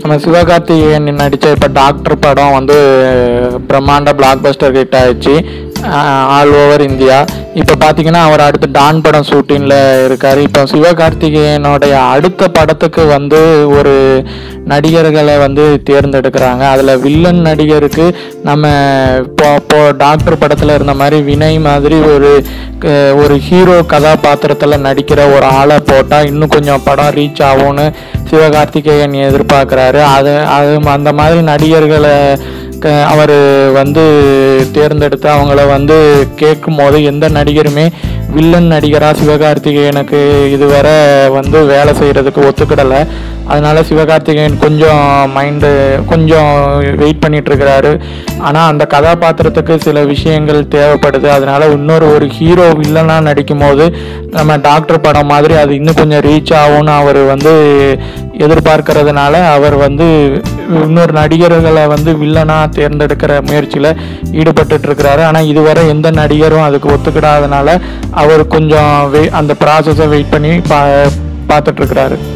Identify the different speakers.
Speaker 1: நம்ம சிவகார்த்திகேயன் நடித்த இப்போ டாக்டர் படம் வந்து பிரம்மாண்ட பிளாக் பஸ்டர் ஹிட் ஆயிடுச்சு ஆல் ஓவர் இந்தியா இப்போ பார்த்தீங்கன்னா அவர் அடுத்து டான் படம் ஷூட்டிங்கில் இருக்கார் இப்போ சிவகார்த்திகேயனுடைய அடுத்த படத்துக்கு வந்து ஒரு நடிகர்களை வந்து தேர்ந்தெடுக்கிறாங்க அதில் வில்லன் நடிகருக்கு நம்ம இப்போ இப்போ டாக்டர் படத்தில் இருந்த மாதிரி வினய் மாதிரி ஒரு க- ஒரு ஹீரோ கதாபாத்திரத்தில் நடிக்கிற ஒரு ஆளை போட்டால் இன்னும் கொஞ்சம் படம் ரீச் ஆகும்னு சிவகார்த்திகேயன் எதிர்பார்க்குறாரு அது அது அந்த மாதிரி நடிகர்களை அவர் வந்து தேர்ந்தெடுத்து அவங்கள வந்து கேட்கும் போது எந்த நடிகருமே வில்லன் நடிகராக சிவகார்த்திகேயனுக்கு இதுவரை வந்து வேலை செய்கிறதுக்கு ஒத்துக்கிடலை அதனால சிவகார்த்திகேயன் கொஞ்சம் மைண்டு கொஞ்சம் வெயிட் பண்ணிட்டு இருக்கிறாரு ஆனால் அந்த கதாபாத்திரத்துக்கு சில விஷயங்கள் தேவைப்படுது அதனால இன்னொரு ஒரு ஹீரோ வில்லனாக நடிக்கும் போது நம்ம டாக்டர் படம் மாதிரி அது இன்னும் கொஞ்சம் ரீச் ஆகும்னு அவர் வந்து எதிர்பார்க்கறதுனால அவர் வந்து இன்னொரு நடிகர்களை வந்து வில்லனா தேர்ந்தெடுக்கிற முயற்சியில் ஈடுபட்டுட்டு இருக்கிறாரு ஆனால் இதுவரை எந்த நடிகரும் அதுக்கு ஒத்துக்கிடாதனால அவர் கொஞ்சம் வெய் அந்த ப்ராசஸை வெயிட் பண்ணி பா பார்த்துட்டு இருக்கிறாரு